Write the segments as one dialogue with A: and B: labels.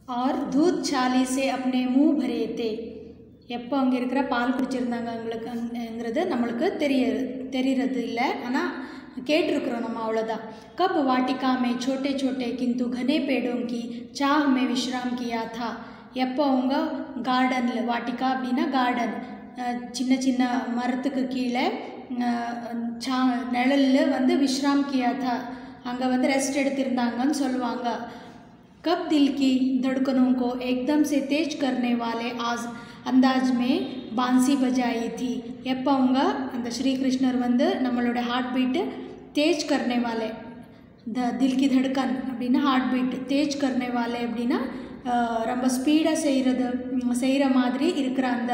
A: और दूध छाली से अपने मुंह भरे थे எப்போ அங்கே இருக்கிற பால் குடிச்சிருந்தாங்க அவங்களுக்குங்கிறது நம்மளுக்கு தெரிய தெரியறது இல்லை ஆனால் கேட்டிருக்கிறோம் நம்ம அவ்வளோதான் கப் वाटिका में छोटे छोटे किंतु घने पेड़ों की चाह में विश्राम किया था எப்போ அவங்க கார்டனில் வாட்டிக்கா அப்படின்னா கார்டன் சின்ன சின்ன மரத்துக்கு கீழே அஹ், சா நிழலில் வந்து விஸ்ராம் கியா தா அங்கே வந்து ரெஸ்ட் எடுத்திருந்தாங்கன்னு சொல்லுவாங்க कब दिल की धड़कनों को एकदम से तेज करने वाले आज अंदाज में बांसी बजाई थी எப்போ அவங்க அந்த ஸ்ரீகிருஷ்ணர் வந்து நம்மளோட ஹார்ட் பீட்டு தேஜ் கர்னே வாலே த தில் கி தடுக்கன் அப்படின்னா ஹார்ட் பீட் தேஜ் கர்னே வாலே அப்படின்னா அஹ், ரொம்ப ஸ்பீடாக செய்கிறது செய்கிற மாதிரி இருக்கிற அந்த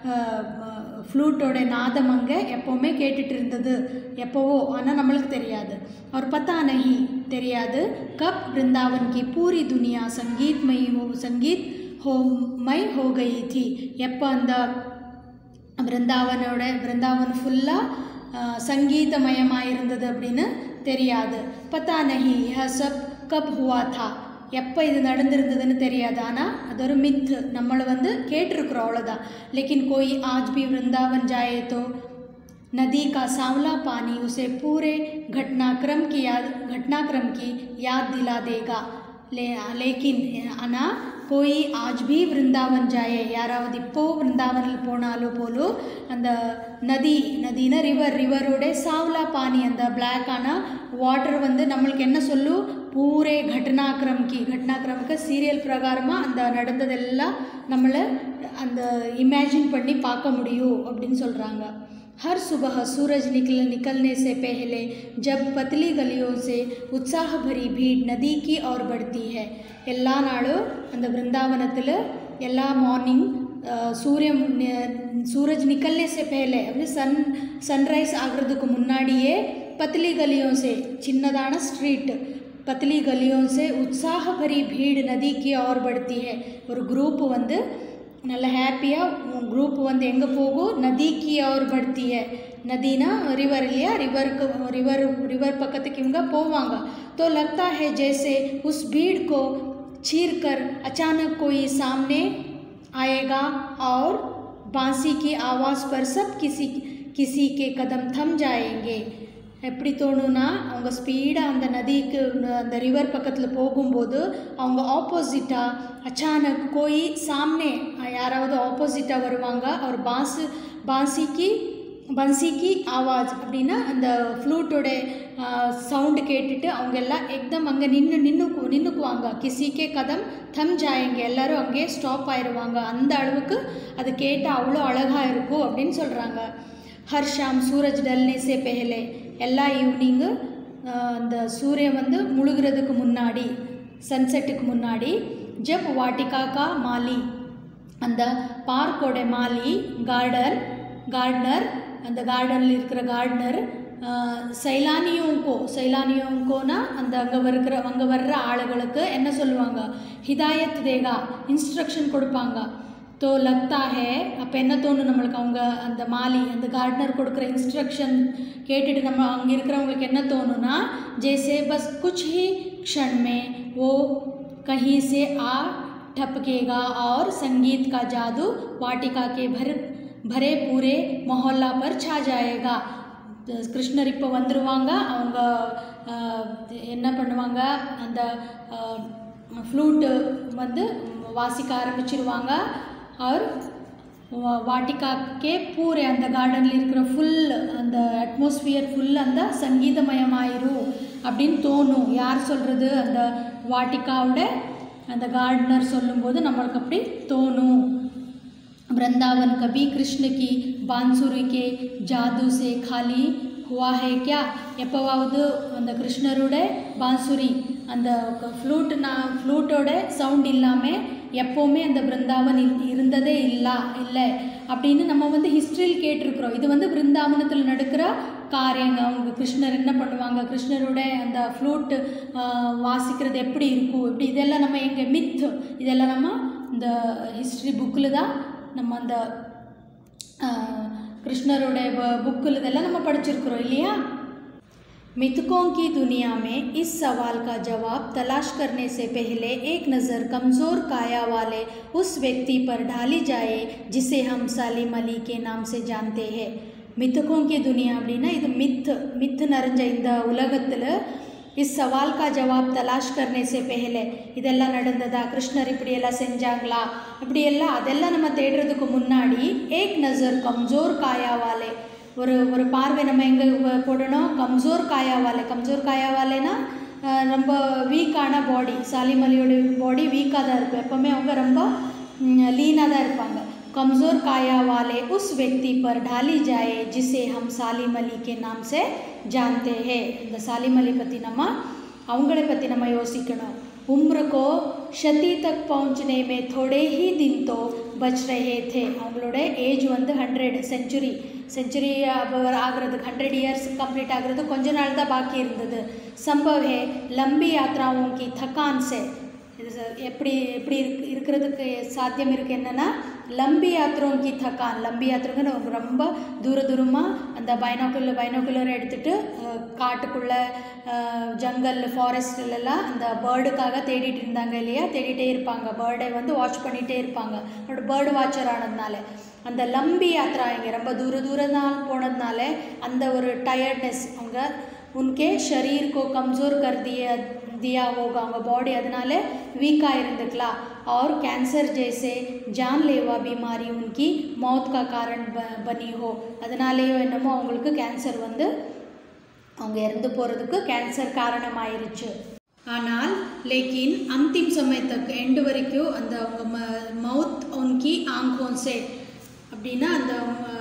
A: ஃப்ளூட்டோட நாதம் அங்கே எப்போவுமே கேட்டுட்டு இருந்தது எப்போவோ ஆனால் நம்மளுக்கு தெரியாது और पता नहीं தெரியாது கப் वृंदावन की पूरी दुनिया संगीतमयी हो संगीत हो मई हो गई थी எப்போ அந்த பிருந்தாவனோட பிருந்தாவன் ஃபுல்லாக சங்கீதமயமாக இருந்தது அப்படின்னு தெரியாது பத்தா நஹி யஹ சப் கப் ஹுவா தா எப்போ இது நடந்திருந்ததுன்னு தெரியாது ஆனால் அது ஒரு மித் நம்மளை வந்து கேட்டிருக்கிறோம் அவ்வளோதான் लेकिन कोई आज भी वृंदावन जाए तो नदी का सांवला पानी उसे पूरे घटनाक्रम की याद घटनाक्रम की याद दिला देगा ले लेकिन ஆனால் போய் ஆஜ் பி விருந்தாவன் ஜாயே யாராவது இப்போ விருந்தாவனில் போனாலும் போலும் அந்த நதி நதினா ரிவர் ரிவரோட சாவ்லா பானி அந்த பிளாக்கான வாட்டர் வந்து நம்மளுக்கு என்ன சொல்லும் பூரே கட்டனாக்கிரம்கி கட்டனாக்கிரமுக்கு சீரியல் பிரகாரமாக அந்த நடந்ததெல்லாம் நம்மளை அந்த இமேஜின் பண்ணி பார்க்க முடியும் அப்படின்னு சொல்கிறாங்க हर सुबह सूरज निकल निकलने से पहले जब पतली गलियों से उत्साह भरी भीड़ नदी की ओर बढ़ती है எல்லா நாளும் அந்த பிருந்தாவனத்தில் எல்லா மார்னிங் சூரியன் நி- சூரஜ் நிக்கல்னே சே பேலே அப்படி சன் சன்ரைஸ் ஆகிறதுக்கு முன்னாடியே பத்லி கலியோं से சின்னதான ஸ்ட்ரீட் பத்லி கலியோं से उत्साह भरी भीड़ नदी की ओर बढ़ती है ஒரு குரூப் வந்து நல்ல ஹாப்பியாக குரூப் வந்து எங்கே போகும் நதிக்கு और बढ़ती है நதினா ரிவர் இல்லையா ரிவருக்கு ரிவர் ரிவர் பக்கத்துக்கு இவங்க போவாங்க तो लगता है जैसे उस भीड़ को चीर कर अचानक कोई सामने आएगा और बांसी की आवाज़ पर सब किसी किसी के कदम थम जाएंगे எப்படி தோணுன்னா அவங்க ஸ்பீடாக அந்த நதிக்கு அந்த ரிவர் பக்கத்தில் போகும்போது அவங்க ஆப்போசிட்டாக அச்சானக் கோய் சாம்னே யாராவது ஆப்போசிட்டாக வருவாங்க அவர் பாசு பாசிக்கு பன்சிக்கு ஆவாஜ் அப்படின்னா அந்த ஃப்ளூட்டோட சவுண்டு கேட்டுட்டு அவங்க எல்லாம் எக்தம் அங்கே நின்று நின்று நின்றுக்குவாங்க கிசிக்கே கதம் தம் ஜாயங்க எல்லாரும் அங்கேயே ஸ்டாப் ஆயிடுவாங்க அந்த அளவுக்கு அது கேட்டால் அவ்வளோ அழகாக இருக்கும் அப்படின்னு சொல்கிறாங்க ஹர் ஷாம் சூரஜ் டல்னே சே பெஹலே எல்லா ஈவினிங்கு அந்த சூரியன் வந்து முழுகிறதுக்கு முன்னாடி சன்செட்டுக்கு முன்னாடி ஜப் வாட்டிகா கா மாலி அந்த பார்க்கோட மாலி கார்டன் கார்டனர் அந்த கார்டனில் இருக்கிற கார்டனர் சைலானியோங்கோ சைலானியோங்கோனா அந்த அங்கே இருக்கிற அங்கே வர்ற ஆளுகளுக்கு என்ன சொல்லுவாங்க ஹிதாயத் தேகா இன்ஸ்ட்ரக்ஷன் கொடுப்பாங்க தோ லக்தா ஹே அப்போ என்ன தோணும் நம்மளுக்கு அவங்க அந்த மாலி அந்த கார்டனர் கொடுக்குற இன்ஸ்ட்ரக்ஷன் கேட்டுட்டு நம்ம அங்கே இருக்கிறவங்களுக்கு என்ன தோணும்னா ஜெய்சே பஸ் குச் ஹி क्षण में वो कहीं से आ ठपकेगा और संगीत का जादू वाटिका के भर भरे पूरे मोहल्ला पर छा जाएगा கிருஷ்ணர் இப்போ வந்துடுவாங்க அவங்க ஆஹ், என்ன பண்ணுவாங்க அந்த ஃப்ளூட்டு வந்து வாசிக்க ஆரம்பிச்சிருவாங்க அவர் வா- வாட்டிகாக்கே பூரே அந்த கார்டனில் இருக்கிற ஃபுல் அந்த அட்மாஸ்பியர் ஃபுல் அந்த சங்கீதமயமாயிரும் அப்படின்னு தோணும் யார் சொல்கிறது அந்த வாட்டிகாவோட அந்த கார்டனர் சொல்லும்போது நம்மளுக்கு அப்படி தோணும் वृंदावन कभी कृष्ण की बांसुरी के जादू से खाली हुआ है क्या எப்போவாவது அந்த கிருஷ்ணரோட பான்சுரி அந்த ஃப்ளூட் நான் ஃப்ளூட்டோட சவுண்ட் இல்லாமல் எப்போவுமே அந்த பிருந்தாவன் இரு- இருந்ததே இல்லை இல்லை அப்படின்னு நம்ம வந்து ஹிஸ்ட்ரியில் கேட்டிருக்கிறோம் இது வந்து பிருந்தாவனத்தில் நடக்கிற காரியங்க அவங்க கிருஷ்ணர் என்ன பண்ணுவாங்க கிருஷ்ணரோட அந்த ஃப்ளூட்டு வாசிக்கிறது எப்படி இருக்கும் இப்படி இதெல்லாம் நம்ம எங்கள் மித் இதெல்லாம் நம்ம இந்த ஹிஸ்ட்ரி புக்கில் தான் நம்ம அந்த ஆஹ், கிருஷ்ணரோட புக்கில் இதெல்லாம் நம்ம படிச்சிருக்கிறோம் இல்லையா मिथकों की दुनिया में इस सवाल का जवाब तलाश करने से पहले एक नज़र कमज़ोर काया वाले उस व्यक्ति पर ढाली जाए जिसे हम सालिम अली के नाम से जानते हैं மித்துக்கும் கி துனியா அப்படின்னா இது மித்து மித்து நிறைஞ்ச இந்த உலகத்தில் இஸ் சவால் கா ஜவாப் தலாஷ் கர்னே சே பெஹலே இதெல்லாம் நடந்ததா கிருஷ்ணர் இப்படியெல்லாம் செஞ்சாங்களா இப்படியெல்லாம் அதெல்லாம் நம்ம தேடுறதுக்கு முன்னாடி ஏக் நசர் கம்ஜோர் காயாவாலே ஒரு ஒரு பார்வை நம்ம எங்கே போடணும் கம்ஜோர் காயாவாலே கம்ஜோர் காயாவாலேனா அஹ், ரொம்ப வீக்கான பாடி சாலிம் அலியோட பாடி வீக்காக தான் இருக்கும் எப்போவுமே அவங்க ரொம்ப லீனாக தான் இருப்பாங்க कमज़ोर काया वाले उस व्यक्ति पर ढाली जाए जिसे हम सालिम अली के नाम से जानते हैं இந்த சாலிம் அலி பற்றி நம்ம அவங்கள பற்றி நம்ம யோசிக்கணும் उम्र को शती तक पहुंचने में थोड़े ही दिन तो बच रहे थे அவங்களோட ஏஜ் வந்து ஹண்ட்ரட் செஞ்சுரி செஞ்சுரி ஆகிறதுக்கு ஹண்ட்ரட் இயர்ஸ் கம்ப்ளீட் ஆகிறது கொஞ்ச நாள் தான் பாக்கி இருந்தது சம்பவ் है लंबी यात्राओं की थकान से இது ச- எப்படி எப்படி இருக்கு இருக்கிறதுக்கு சாத்தியம் இருக்குது என்னென்னா லம்பி யாத்திரம் கி தக்கான் லம்பி யாத்திரைக்கு நம்ம ரொம்ப தூர தூரமாக அந்த பைனாக்குலர் பைனாக்குலர் எடுத்துகிட்டு காட்டுக்குள்ளே ஜங்கல் ஃபாரஸ்ட்லலாம் அந்த பேர்டுக்காக தேடிட்டு இருந்தாங்க இல்லையா தேடிட்டே இருப்பாங்க பேர்டை வந்து வாட்ச் பண்ணிகிட்டே இருப்பாங்க அவரோட பேர்டு வாட்சர் ஆனதுனால அந்த லம்பி யாத்ரா இங்கே ரொம்ப தூர தூரம் தான் போனதுனால அந்த ஒரு டயர்ட்னஸ் அவங்க उनके शरीर को कमज़ोर कर दिया दिया होगा அவங்க பாடி அதனால வீக்காக இருந்துக்கலாம் और कैंसर जैसे जानलेवा बीमारी उनकी मौत का कारण ब बनी हो அதனாலேயோ என்னமோ அவங்களுக்கு கேன்சர் வந்து அவங்க இறந்து போகிறதுக்கு கேன்சர் காரணமாயிருச்சு ஆனால் லேக்கின் அந்திம் சமயத்துக்கு எண்டு வரைக்கும் அந்த அவங்க ம மவுத் உன்கி ஆங்கோன் சே அப்படின்னா அந்த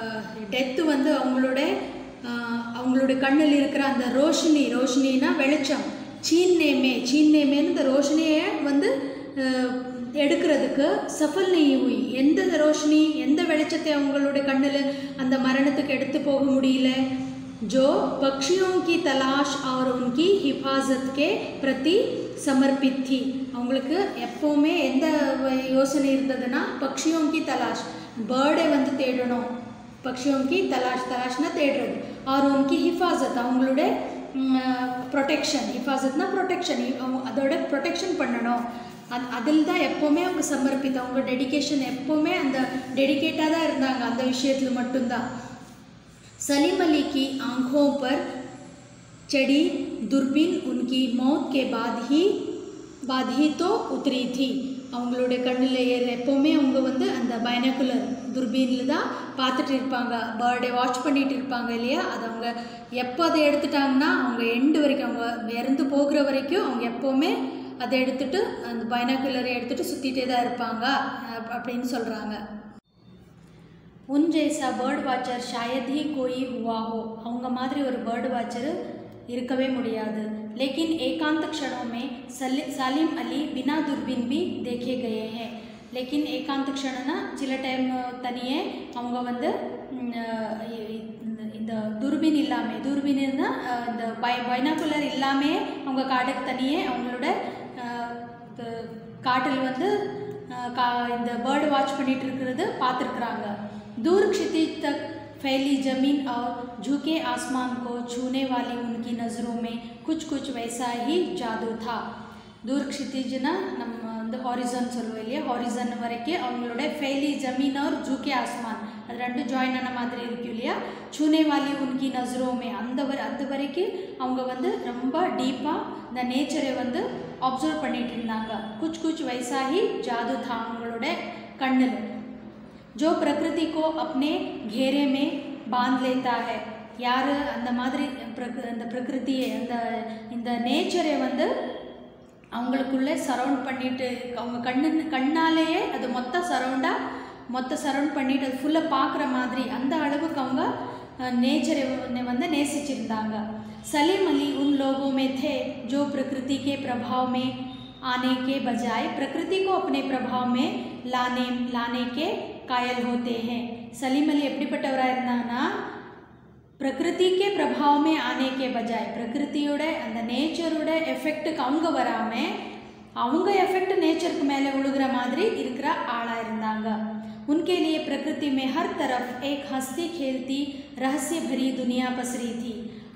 A: டெத்து வந்து அவங்களோட ஆஹ், அவங்களோட கண்ணில் இருக்கிற அந்த ரோஷினி ரோஷினினா வெளிச்சம் சீன்னேமே சீன்னேமேன்னு இந்த ரோஷினியை வந்து ஆஹ், எடுக்கிறதுக்கு சஃபல் நெய் ஹுய் எந்த ரோஷினி எந்த வெளிச்சத்தை அவங்களோட கண்ணில் அந்த மரணத்துக்கு எடுத்து போக முடியல जो पक्षियों की तलाश और उनकी हिफाजत के प्रति समर्पित थी அவங்களுக்கு எப்போவுமே எந்த வ- யோசனை இருந்ததுன்னா பக்ஷியோं की तलाश பேர்டை வந்து தேடணும் பக்ஷியோं की तलाश தலாஷ்னா தேடுறது और उनकी हिफाजत அவங்களோட ப்ரொடெக்ஷன் ஹிஃபாசத்னா ப்ரொடெக்ஷன் அதோட ப்ரொடெக்ஷன் பண்ணணும் அது அதில் தான் எப்போவுமே அவங்க சமர்ப்பித்து அவங்க டெடிகேஷன் எப்போவுமே அந்த டெடிகேட்டாக தான் இருந்தாங்க அந்த விஷயத்தில் மட்டும்தான் सलीम अली की आंखों पर चढ़ी दूरबीन उनकी मौत के बाद ही बाद ही तो उतरी थी அவங்களோட கண்ணில் ஏற எப்போவுமே அவங்க வந்து அந்த பைனாக்குலர் துர்பீனில் தான் பார்த்துட்டு இருப்பாங்க பேர்டே வாட்ச் பண்ணிட்டு இருப்பாங்க இல்லையா அது அவங்க எப்போ அதை எடுத்துட்டாங்கன்னா அவங்க எண்டு வரைக்கும் அவங்க இறந்து போகிற வரைக்கும் அவங்க எப்போவுமே அதை எடுத்துட்டு அந்த பைனாக்குலரை எடுத்துட்டு சுற்றிட்டே தான் இருப்பாங்க அப்~ அப்படின்னு சொல்கிறாங்க உன் ஜெய்சா பேர்டு வாட்சர் ஷாயத் ஹி கோயி ஹுவா ஹோ அவங்க மாதிரி ஒரு பேர்டு வாட்சர் இருக்கவே முடியாது लेकिन एकांत क्षणों में सली सालिम अली बिना दूरबीन भी देखे गए हैं लेकिन ஏகாந்த க்ஷணம்னா சில டைம் தனியே அவங்க வந்து ம், அஹ், இந்த- இந்த துர்பின் இல்லாமல் துர்பின் இருந்தால் இந்த பை பைனாக்குலர் இல்லாமே அவங்க காட்டுக்கு தனியே அவங்களோட அஹ், இந்த காட்டில் வந்து அஹ், கா இந்த பேர்டு வாட்ச் பண்ணிட்டு இருக்கிறது பார்த்துருக்குறாங்க दूर क्षितिज तक फैली जमीन और झुके आसमान को छूने वाली उनकी नज़रों में कुछ कुछ वैसा ही जादू था दूर क्षितिजना நம்ம வந்து ஹாரிசன் சொல்லுவோம் இல்லையா ஹாரிசன் வரைக்கும் அவங்களோட ஃபெய்லி ஜமீன் और झुके ஆஸ்மான் அது ரெண்டும் ஜாயின் ஆன மாதிரி இருக்கும் இல்லையா சூனே வாலி உன்கி நசரோமே அந்த வரை அது வரைக்கும் அவங்க வந்து ரொம்ப டீப்பாக இந்த நேச்சரை வந்து அப்சர்வ் பண்ணிட்டு இருந்தாங்க குச் குச் வைசாகி ஜாது தா அவங்களோட கண்ணில் जो प्रकृति को अपने घेरे में बांध लेता है யார் அந்த மாதிரி பிரகு அந்த பிரகிருதியை அந்த இந்த நேச்சரை வந்து அவங்களுக்குள்ளே சரவுண்ட் பண்ணிட்டு அவங்க கண்ணு கண்ணாலேயே அது மொத்த சரவுண்டாக மொத்த சரவுண்ட் பண்ணிட்டு அது ஃபுல்லாக பார்க்குற மாதிரி அந்த அளவுக்கு அவங்க நேச்சரை வந்து நேசிச்சிருந்தாங்க सलीम अली उन लोगों में थे जो प्रकृति के प्रभाव में आने के बजाय प्रकृति को अपने प्रभाव में लाने लाने के कायल होते हैं सलीम अली எப்படிப்பட்டவராக இருந்தாங்கன்னா பிரகிருதிக்கே பிரபாவமே ஆனேக்கே பஜாய் பிரகிருதியோட அந்த நேச்சரோட எஃபெக்ட்டுக்கு அவங்க வராமல் அவங்க எஃபெக்ட் நேச்சருக்கு மேலே விழுகிற மாதிரி இருக்கிற ஆளாக இருந்தாங்க उनके लिए प्रकृति में हर तरफ एक हंसती खेलती रहस्य भरी दुनिया पसरी थी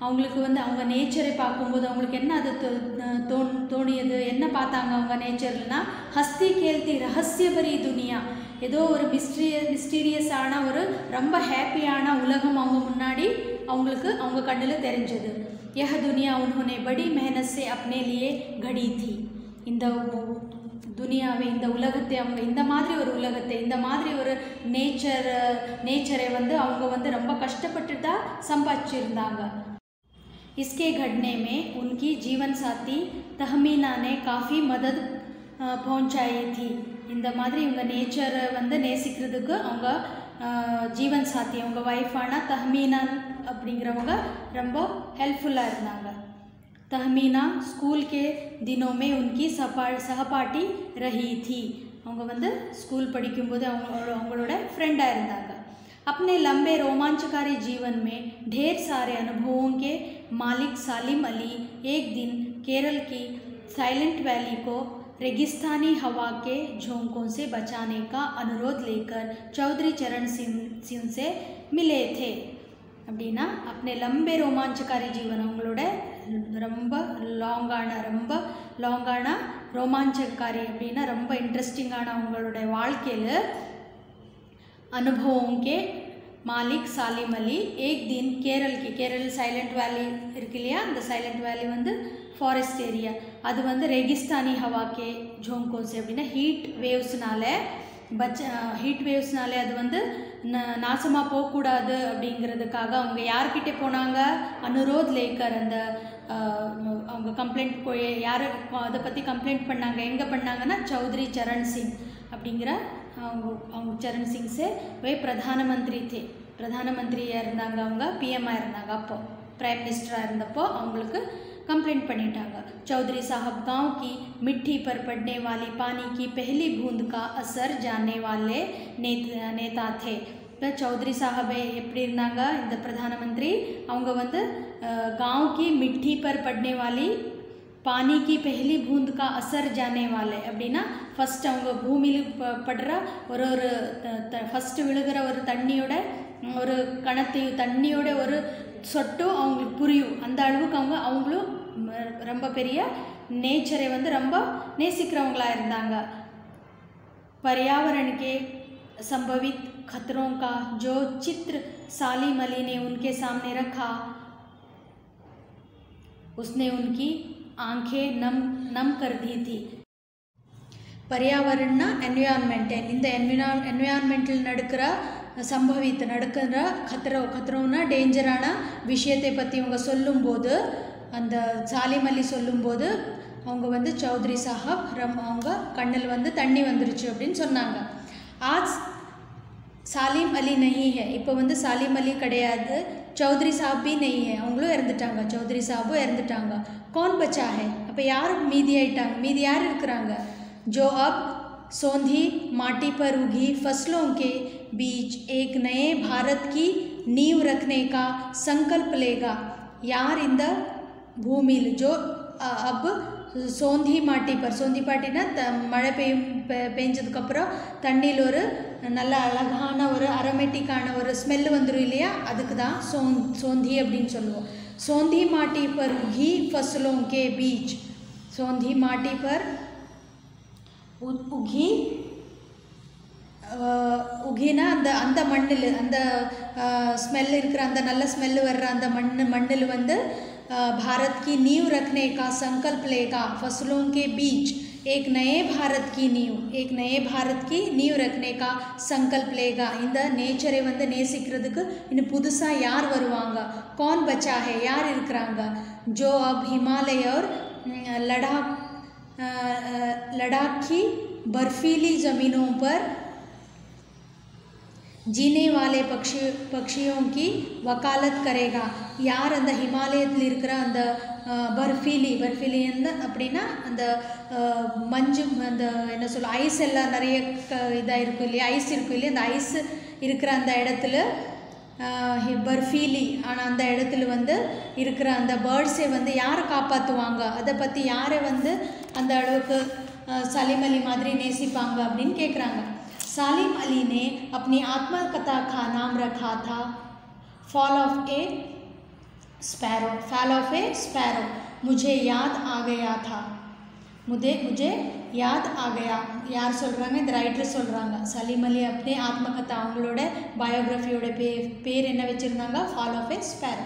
A: அவங்களுக்கு வந்து அவங்க நேச்சரை பார்க்கும்போது அவங்களுக்கு என்ன அது தோ- தோன் தோணியது என்ன பார்த்தாங்க அவங்க நேச்சர்னா ஹஸ்தி கேல்தி ரகசியபரி துனியா ஏதோ ஒரு மிஸ்ட்ரிய மிஸ்டீரியஸான ஒரு ரொம்ப ஹாப்பியான உலகம் அவங்க முன்னாடி அவங்களுக்கு அவங்க கண்ணில் தெரிஞ்சது यह दुनिया उन्होंने बड़ी मेहनत से अपने लिए गढ़ी थी இந்த உ- துனியாவை இந்த உலகத்தை அவங்க இந்த மாதிரி ஒரு உலகத்தை இந்த மாதிரி ஒரு நேச்சர் நேச்சரை வந்து அவங்க வந்து ரொம்ப கஷ்டப்பட்டு தான் சம்பாதிச்சிருந்தாங்க इसके घटने में उनकी जीवन साथी तहमीना ने काफ़ी मदद अ, पहुंचाई थी இந்த மாதிரி இவங்க நேச்சரை வந்து நேசிக்கிறதுக்கு அவங்க அஹ், ஜீவன் சாத்தி அவங்க ஒய்ஃபான தஹ்மீனா அப்படிங்கிறவங்க ரொம்ப ஹெல்ப்ஃபுல்லாக இருந்தாங்க तहमीना स्कूल के दिनों में उनकी सपा सहपाठी रही थी அவங்க வந்து ஸ்கூல் படிக்கும்போது அவங்களோட அவங்களோட ஃப்ரெண்டாக இருந்தாங்க अपने लंबे रोमांचकारी जीवन में ढेर सारे अनुभवों के मालिक सालिम अली एक दिन केरल की साइलेंट वैली को रेगिस्तानी हवा के झोंकों से बचाने का अनुरोध लेकर चौधरी चरण सिंह सिंह से मिले थे அப்படின்னா अपने लंबे रोमांचकारी जीवन அவங்களோட ரொம்ப லாங்கான ரொம்ப லாங்கான ரோமாஞ்சக்காரி அப்படின்னா ரொம்ப இன்ட்ரெஸ்டிங்கான அவங்களோட வாழ்க்கையில் अनुभवों के மாலிக் சாலிம் அலி ஏக் தின் கேரள் கி கேரள் சைலண்ட் வேலி இருக்கு இல்லையா அந்த சைலண்ட் வேலி வந்து ஃபாரஸ்ட் ஏரியா அது வந்து ரெகிஸ்தானி ஹவாக்கே ஜோங்கோஸ் அப்படின்னா ஹீட் வேவ்ஸ்னால பச்ச ஹீட் வேவ்ஸ்னாலே அது வந்து ந நாசமாக போகக்கூடாது அப்படிங்கிறதுக்காக அவங்க யார்கிட்ட போனாங்க அனுரோத் லேக்கர் அந்த அஹ், அவங்க கம்ப்ளைண்ட் யார் அதை பற்றி கம்ப்ளைண்ட் பண்ணாங்க எங்கே பண்ணாங்கன்னா சௌத்ரி சரண் சிங் அப்படிங்கிற அவங்க அவங்க சரண் சிங் சே வே பிரதான மந்திரி தே பிரதான மந்திரியாக இருந்தாங்க அவங்க பிஎம்மாக இருந்தாங்க அப்போ பிரைம் மினிஸ்டராக இருந்தப்போ அவங்களுக்கு कंप्लेंट பண்ணிட்டாங்க चौधरी साहब गांव की मिट्टी पर पड़ने वाली पानी की पहली बूंद का असर जानने वाले नेता नेता थे இப்போ சௌத்ரி சாஹபே எப்படி இருந்தாங்க இந்த பிரதான மந்திரி அவங்க வந்து அஹ், गांव की मिट्टी पर पड़ने वाली பானி கி பெஹலி பூந்த் கா அசர் ஜானே வாலே அப்படின்னா ஃபஸ்ட் அவங்க பூமியில் ப படுற ஒரு ஒரு ஃபஸ்ட்டு விழுகிற ஒரு தண்ணியோட ம், ஒரு கணத்தையும் தண்ணியோட ஒரு சொட்டும் அவங்களுக்கு புரியும் அந்த அளவுக்கு அவங்க அவங்களும் ம், ரொம்ப பெரிய நேச்சரை வந்து ரொம்ப நேசிக்கிறவங்களா இருந்தாங்க पर्यावरण के संभवित खतरों का जो चित्र सालिम अली ने उनके सामने रखा उसने उनकी आंखें नम नम कर दी थी பர்யாவரண்னா என்விரான்மெண்ட் இந்த என்விரா என்விரான்மெண்ட்டில் நடக்கிற சம்பவித்து நடக்கிற கத்திரோ கத்திரோன்னா டேஞ்சரான விஷயத்தை பற்றி அவங்க சொல்லும்போது அந்த சாலிம் அலி சொல்லும்போது அவங்க வந்து சௌத்ரி சாஹப் ரம் அவங்க கண்ணில் வந்து தண்ணி வந்துருச்சு அப்படின்னு சொன்னாங்க ஆஜ் சாலிம் அலி நஹி ஹே இப்போ வந்து சாலிம் அலி கிடையாது சௌத்ரி சாப் பி நெய் ஹே அவங்களும் இறந்துட்டாங்க சௌத்ரி சாபும் இறந்துட்டாங்க கौन बचा है அப்போ யார் மீதி ஆயிட்டாங்க மீதி யார் இருக்கிறாங்க जो अब सौंधी माटी पर उगी फसलों के बीच एक नए भारत की नींव रखने का संकल्प लेगा யார் இந்த பூமியில் ஜோ அ- அப் சோந்தி மாட்டி பர் சோந்தி பாட்டினா த மழை பெய்யும் பெ பெஞ்சதுக்கப்புறம் தண்ணியில் ஒரு நல்ல அழகான ஒரு அரோமேட்டிக்கான ஒரு ஸ்மெல்லு வந்துடும் இல்லையா அதுக்கு தான் சோன் சோந்தி அப்படின்னு சொல்லுவோம் சோந்தி மாட்டி பர் உகி ஃபசலோं के बीच சோந்தி மாட்டி பர் உ- உகி அஹ், உகினா அந்த அந்த மண்ணில் அந்த ஸ்மெல் இருக்கிற அந்த நல்ல ஸ்மெல் வர்ற அந்த மண் மண்ணில் வந்து अ, भारत की नींव रखने का संकल्प लेगा फसलों के बीच एक नए भारत की नींव एक नए भारत की नींव रखने का संकल्प लेगा இந்த நேச்சரை வந்து நேசிக்கிறதுக்கு இன்னும் புதுசாக யார் வருவாங்க कौन बचा है யார் இருக்கிறாங்க जो अब हिमालय और हम्म, लद्दाख अ, अ, लद्दाख की बर्फीली ज़मीनों पर जीने वाले पक्षी पक्षियों की वकालत करेगा யார் அந்த ஹிமாலயத்தில் இருக்கிற அந்த அஹ், பர்ஃபீலி பர்ஃபீலி என்ன அப்படின்னா அந்த அஹ், மஞ்சு அந்த என்ன சொல்ல ஐஸ் எல்லாம் நிறைய க இதாக இருக்கும் இல்லையா ஐஸ் இருக்கும் இல்லையா அந்த ஐஸ் இருக்கிற அந்த இடத்துல அஹ், ஹி- பர்ஃபீலி ஆனால் அந்த இடத்துல வந்து இருக்கிற அந்த பேர்ட்ஸை வந்து யார் காப்பாற்றுவாங்க அதை பற்றி யாரை வந்து அந்த அளவுக்கு அஹ், சலீம் அலி மாதிரி நேசிப்பாங்க அப்படின்னு கேட்குறாங்க सालिम अली ने अपनी आत्मकथा का नाम रखा था Fall of a Sparrow Fall of a Sparrow मुझे याद आ गया था मुझे मुझे याद आ गया யார் சொல்கிறாங்க இந்த ரைட்டர் சொல்கிறாங்க சலீம் அலி அப்படியே ஆத்மகதா அவங்களோட பயோகிராஃபியோட பே பேர் என்ன வச்சுருந்தாங்க Fall of a Sparrow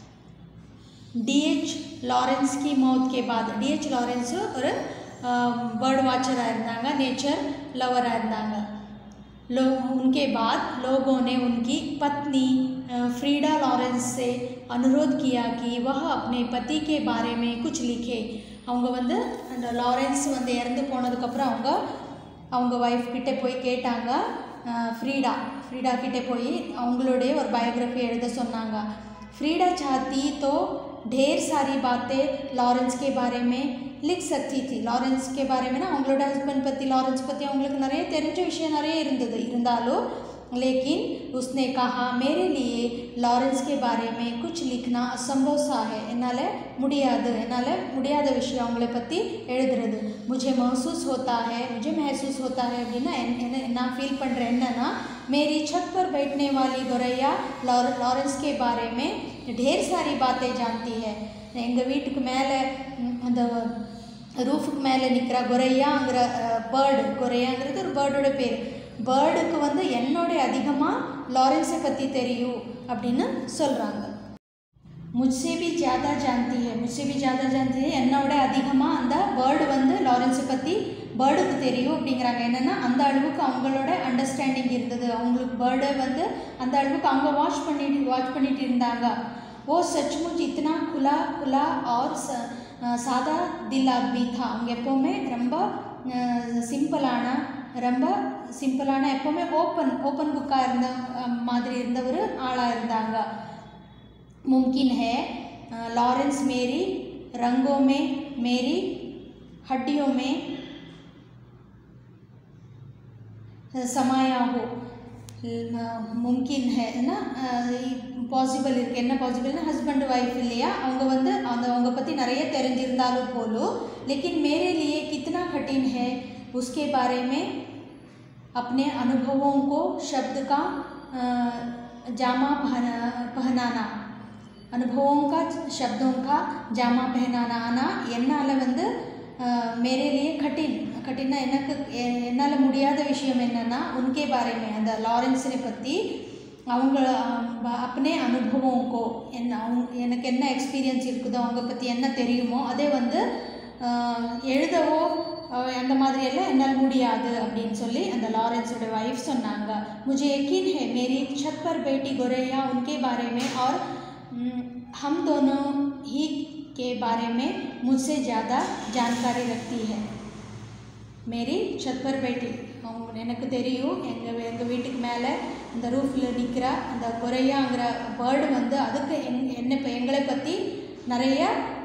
A: DH Lawrence கி மவுத் கே பாத் டிஹெச் லாரன்ஸ் ஒரு பேர்ட் வாட்சராக இருந்தாங்க நேச்சர் लवराக இருந்தாங்க लो उनके बाद लोगों ने उनकी पत्नी अ, फ्रीडा लॉरेंस से अनुरोध किया कि वह अपने पति के बारे में कुछ लिखे அவங்க வந்து அந்த லாரன்ஸ் வந்து இறந்து போனதுக்கப்புறம் அவங்க அவங்க ஒய்ஃப் கிட்டே போய் கேட்டாங்க அஹ், ஃப்ரீடா ஃப்ரீடா கிட்டே போய் அவங்களுடைய ஒரு பயோகிராஃபி எழுத சொன்னாங்க फ्रीडा चाहती तो ढेर सारी बातें लॉरेंस के बारे में लिख सकती थी லாரன்ஸ் के बारे में ना அவங்களோட ஹஸ்பண்ட் பற்றி லாரன்ஸ் பற்றி அவங்களுக்கு நிறைய தெரிஞ்ச விஷயம் நிறைய இருந்தது இருந்தாலும் लेकिन उसने कहा मेरे लिए लॉरेंस के बारे में कुछ लिखना असंभव सा है என்னால் முடியாது என்னால் முடியாத விஷயம் அவங்கள பற்றி எழுதுறது मुझे महसूस होता है मुझे महसूस होता है அப்படின்னா என்- என்ன நான் ஃபீல் பண்ணுறேன் என்னன்னா मेरी छत पर बैठने वाली गोरैया लॉर लॉरेंस के बारे में ढेर सारी बातें जानती है எங்கள் வீட்டுக்கு மேலே ம், அந்த ரூஃபுக்கு மேலே நிற்கிற கொரையாங்கிற பேர்டு கொரையாங்கிறது ஒரு பேர்டோட பேர் பேர்டுக்கு வந்து என்னோட அதிகமாக லாரன்ஸை பற்றி தெரியும் அப்படின்னு சொல்கிறாங்க मुझसे भी ज़्यादा जानती है मुझसे भी ज़्यादा जानती है என்னோட அதிகமாக அந்த பேர்டு வந்து லாரன்ஸை பற்றி பேர்டுக்கு தெரியும் அப்படிங்கிறாங்க என்னென்னா அந்த அளவுக்கு அவங்களோட அண்டர்ஸ்டாண்டிங் இருந்தது அவங்களுக்கு பேர்டை வந்து அந்த அளவுக்கு அவங்க வாட்ச் பண்ணிட்டு வாட்ச் பண்ணிட்டு இருந்தாங்க ஓ சச்முச் இத்தனா குலா குலா ஆர் ச அஹ் சாதா தில் ஆத்மி தா அவங்க எப்போவுமே ரொம்ப சிம்பிளான ரொம்ப சிம்பிளான எப்போவுமே ஓப்பன் ஓப்பன் புக்காக இருந்த அஹ், மாதிரி இருந்த ஒரு ஆளாக இருந்தாங்க मुमकिन है अ, लॉरेंस मेरी रंगों में मेरी हड्डियों में अ, समाया हो மும்கின் है ना பாசிபிள் இருக்குது என்ன பாசிபிள்னா ஹஸ்பண்ட் ஒய்ஃப் இல்லையா அவங்க வந்து அந்த அவங்க பற்றி நிறைய தெரிஞ்சிருந்தாலும் போலும் लेकिन मेरे लिए कितना कठिन है उसके बारे में अपने अनुभवों को शब्द का अ, जामा पहना पहनाना अनुभवों का शब्दों का जामा पहनाना आना என்னால் வந்து அஹ், मेरे लिए कठिन கட்டினா எனக்கு எ- என்னால் முடியாத விஷயம் என்னென்னா உன்கே பாரே மே அந்த லாரன்ஸனை பற்றி அவங்க அஹ், अपने अनुभवों को என்ன அவங்க எனக்கு என்ன எக்ஸ்பீரியன்ஸ் இருக்குதோ அவங்க பற்றி என்ன தெரியுமோ அதே வந்து அஹ், எழுதவோ அஹ், அந்த மாதிரியெல்லாம் என்னால் முடியாது அப்படின்னு சொல்லி அந்த லாரன்ஸோட ஒய்ஃப் சொன்னாங்க मुझे यकीन है मेरी छत पर बेटी गोरैया उनके बारे में और हम्म, हम दोनों ही के बारे में मुझसे ज़्यादा जानकारी रखती है மேரி छत पर बैठी அவங்க எனக்கு தெரியும் எங்கள் எங்கள் வீட்டுக்கு மேலே இந்த ரூஃபில் நிற்கிற அந்த குறையாங்கிற பேர்டு வந்து அதுக்கு எங் என்ன இப்போ எங்களை பற்றி நிறைய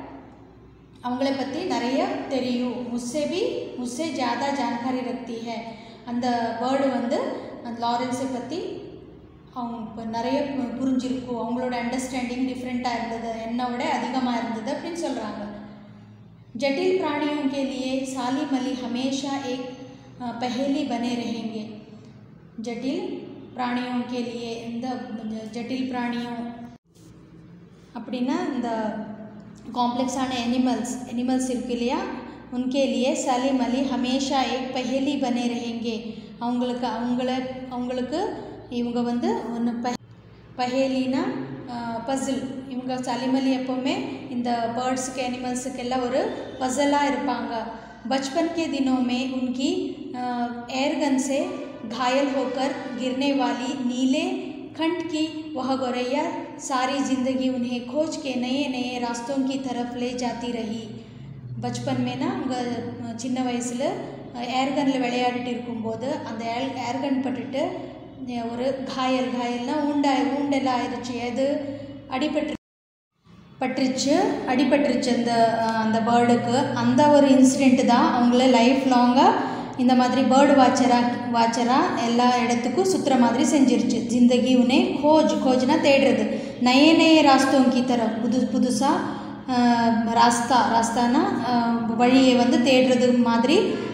A: அவங்கள பற்றி நிறைய தெரியும் முஸ்ஸே பி முஸ்ஸே ஜாதா ஜான்காரி ரக்தி ஹே அந்த பேர்டு வந்து அந்த லாரன்ஸை பற்றி அவங்க இப்போ நிறைய பு- புரிஞ்சிருக்கும் அவங்களோட அண்டர்ஸ்டாண்டிங் டிஃப்ரெண்ட்டாக இருந்தது என்னோட அதிகமாக இருந்தது அப்படின்னு சொல்கிறாங்க जटिल प्राणियों के लिए सालिम अली हमेशा एक अ, पहेली बने रहेंगे जटिल प्राणियों के लिए இந்த ஜட்டில் பிராணியும் அப்படின்னா இந்த காம்ப்ளெக்ஸான எனிமல்ஸ் எனிமல்ஸ் இருக்கு இல்லையா உன்கே லியே சலீம் அலி ஹமேஷா ஏக் பஹேலி பனே ரஹேங்கே அவங்களுக்கு அவங்கள அவங்களுக்கு இவங்க வந்து ஒன்று ப பஹேலினா பசில் இவங்க சலீம் அலி எப்போவுமே இந்த பேர்ட்ஸுக்கு எனிமல்ஸுக்கு எல்லாம் ஒரு பசலாக இருப்பாங்க बचपन के दिनों में उनकी एयरगन से घायल होकर गिरने वाली नीले खंड की वह गोरैया सारी ज़िंदगी उन्हें खोज के नए नए रास्तों की तरफ ले जाती रही பச்பன் மேனா உங்கள் சின்ன வயசில் ஏர்கனில் விளையாடிட்டு இருக்கும்போது அந்த ஏர் ஏர்கன் பட்டுட்டு அஹ், ஒரு காயல் காயல்னா உண்டா ஊண்டெல்லாம் ஆயிடுச்சு அது அடிபட்டு பட்டுருச்சு அடிபட்டுருச்சு அந்த அஹ், அந்த பேர்டுக்கு அந்த ஒரு இன்சிடெண்ட் தான் அவங்கள லைஃப் லாங்காக இந்த மாதிரி பேர்டு வாட்சராக வாட்சராக எல்லா இடத்துக்கும் சுற்றுற மாதிரி செஞ்சிருச்சு ஜிந்தகி உனே கோஜ் கோஜ்னா தேடுறது நய நய ராஸ்தோங்கி தர புது புதுசாக ராஸ்தா ராஸ்தானா அஹ், வழியை வந்து தேடுறது மாதிரி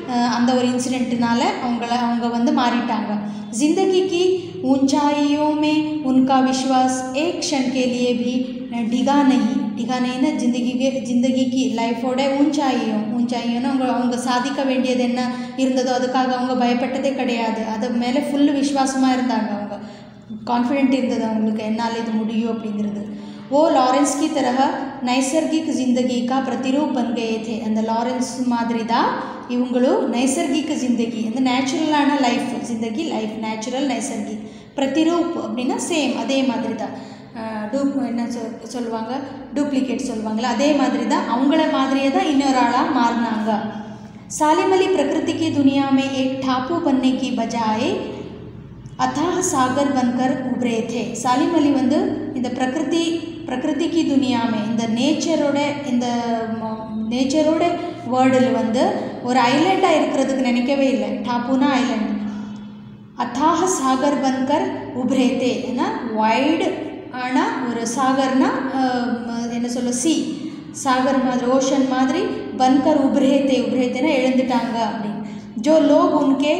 A: அஹ், அந்த ஒரு இன்சிடெண்ட்னால அவங்கள அவங்க வந்து மாறிட்டாங்க जिंदगी की ऊंचाइयों में उनका विश्वास एक क्षण के लिए भी डिगा नहीं டிகா நெய்னா ஜிந்தகிக்கு ஜிந்தகிக்கு லைஃபோட ஊஞ்சாயும் ஊஞ்சாயின்னு அவங்க அவங்க சாதிக்க வேண்டியது என்ன இருந்ததோ அதுக்காக அவங்க பயப்பட்டதே கிடையாது அது மேலே ஃபுல்லு விசுவாசமாக இருந்தாங்க அவங்க கான்ஃபிடென்ட் இருந்தது அவங்களுக்கு என்னால் இது முடியும் அப்படிங்கிறது वो लॉरेंस की तरह नैसर्गिक जिंदगी का प्रतिरूप बन गए थे அந்த லாரன்ஸ் மாதிரி தான் இவங்களும் நைசர்கிக் ஜிந்தகி அந்த நேச்சுரலான லைஃப் ஜிந்தகி லைஃப் நேச்சுரல் நைசர்கிக் பிரதிரூப் அப்படின்னா சேம் அதே மாதிரி தான் டூப் என்ன சொல் சொல்லுவாங்க டூப்ளிகேட் சொல்லுவாங்கள்ல அதே மாதிரி தான் அவங்கள மாதிரியே தான் இன்னொரு ஆளாக மாறினாங்க सालिम अली प्रकृति की दुनिया में एक ठापू बनने की बजाय அத்தாஹ சாகர் பன்கர் உப்ரே தே சாலிம் அலி வந்து இந்த பிரகிருதி பிரகிருதிக்கு துனியாமே இந்த நேச்சரோட இந்த நேச்சரோட வேர்டில் வந்து ஒரு ஐலண்டாக இருக்கிறதுக்கு நினைக்கவே இல்லை டாப்புனா ஐலண்ட் அத்தாஹ சாகர் பன்கர் உப்ரேத்தே ஏன்னா வைடு ஆனால் ஒரு சாகர்னா அஹ், ம- என்ன சொல்ல சி சாகர் மாதிரி ஓஷன் மாதிரி பன்கர் உப்ரேத்தே உப்ரேத்தேனா எழுந்துட்டாங்க அப்படின்னு ஜோ லோக் உன்கே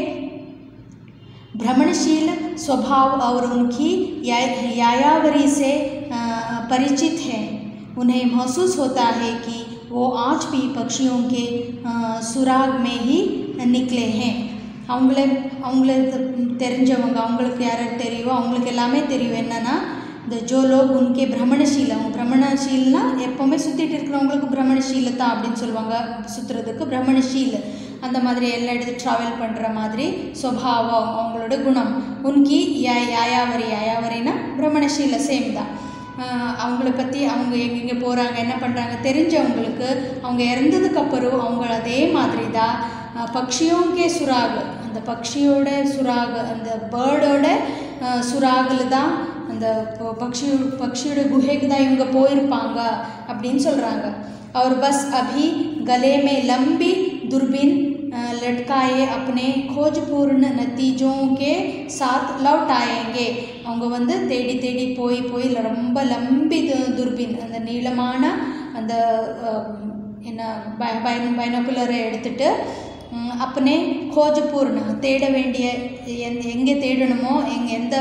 A: भ्रमणशील स्वभाव और उनकी या, यायावरी से अ, परिचित हैं उन्हें महसूस होता है कि वो आज भी पक्षियों के अ, सुराग में ही निकले हैं அவங்களே அவங்கள தெ- தெரிஞ்சவங்க அவங்களுக்கு யார் யார் தெரியும் அவங்களுக்கு எல்லாமே தெரியும் என்னென்னா இந்த ஜோ லோக் உன்கே பிரமணஷீல் அவங்க பிரமணஷீல்னா எப்போவுமே சுற்றிட்டு இருக்கிறவங்களுக்கு பிரமணஷீலத்தா அப்படின்னு சொல்லுவாங்க சுற்றுறதுக்கு பிரமணஷீல் அந்த மாதிரி எல்லா இடத்துக்கும் ட்ராவல் பண்ணுற மாதிரி சுவாவம் அவங்களோட குணம் உன்கி யா யாயாவரி யாயாவரினா பிரமணஷீல சேம் தான் ஆஹ் அவங்கள பற்றி அவங்க எங்கெங்கே போகிறாங்க என்ன பண்ணுறாங்க தெரிஞ்சவங்களுக்கு அவங்க இறந்ததுக்கப்புறம் அவங்க அதே மாதிரி தான் ஆஹ் பக்ஷியோங்கே சுறாகு அந்த பக்ஷியோட சுறாகு அந்த பேர்டோட சுறாகில் தான் அந்த ப- பக்ஷி பக்ஷியோட குகைக்கு தான் இவங்க போயிருப்பாங்க அப்படின்னு சொல்கிறாங்க और बस अभी गले में लंबी दूरबीन अ, लटकाए अपने खोजपूर्ण नतीजों के साथ लौट आएंगे அவங்க வந்து தேடி தேடி போய் போய் ல- ரொம்ப லம்பி து- துர்பின் அந்த நீளமான அந்த அஹ், என்ன பை பைனோகுலரை எடுத்துட்டு ம், அப்பனே கோஜப்பூர்ண தேட வேண்டிய எந் எங்கே தேடணுமோ எங் எந்த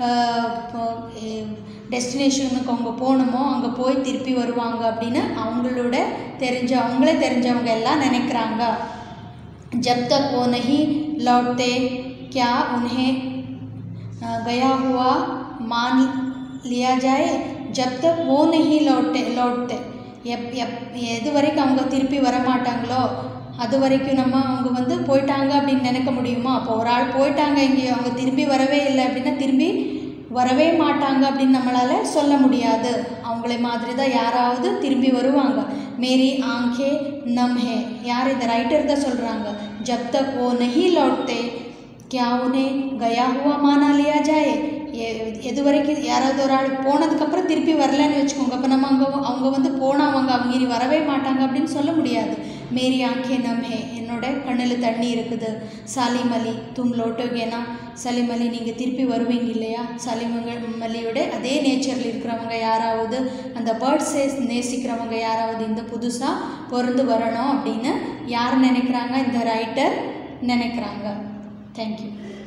A: டெஸ்டினேஷனுக்கு அவங்க போகணுமோ அங்கே போய் திருப்பி வருவாங்க அப்படின்னு அவங்களோட தெரிஞ்ச அவங்களே தெரிஞ்சவங்க எல்லாம் நினைக்கிறாங்க जब तक वो नहीं लौटते क्या उन्हें अ, गया हुआ मान लिया जाए जब तक वो नहीं लौटे लौटते எப் எப் எது வரைக்கும் அவங்க திருப்பி வர மாட்டாங்களோ அது வரைக்கும் நம்ம அவங்க வந்து போயிட்டாங்க அப்படின்னு நினைக்க முடியுமா அப்போ ஒரு ஆள் போயிட்டாங்க இங்கே அவங்க திரும்பி வரவே இல்லை அப்படின்னா திரும்பி வரவே மாட்டாங்க அப்படின்னு நம்மளால் சொல்ல முடியாது அவங்கள மாதிரி தான் யாராவது திரும்பி வருவாங்க மேரி ஆங்கே நம் ஹே யார் இந்த ரைட்டர் தான் சொல்கிறாங்க ஜப் தக் ஓ நஹி லौटते क्या उन्हें गया हुआ माना लिया जाए எ- எது வரைக்கும் யாராவது ஒரு ஆள் போனதுக்கப்புறம் திருப்பி வரலன்னு வச்சுக்கோங்க அப்போ நம்ம அங்கே அவங்க வந்து போனவங்க அவங்க இனி வரவே மாட்டாங்க அப்படின்னு சொல்ல முடியாது மேரி ஆங்கே நம் ஹே என்னோட கண்ணில் தண்ணி இருக்குது சாலிம் அலி தும் லோட்டோகேனா சலீம் அலி நீங்கள் திருப்பி வருவீங்க இல்லையா சலீம் அலியோட அதே நேச்சரில் இருக்கிறவங்க யாராவது அந்த பேர்ட்ஸை நேசிக்கிறவங்க யாராவது இந்த புதுசாக பிறந்து வரணும் அப்படின்னு யார் நினைக்கிறாங்க இந்த ரைட்டர் நினைக்கிறாங்க தேங்க்யூ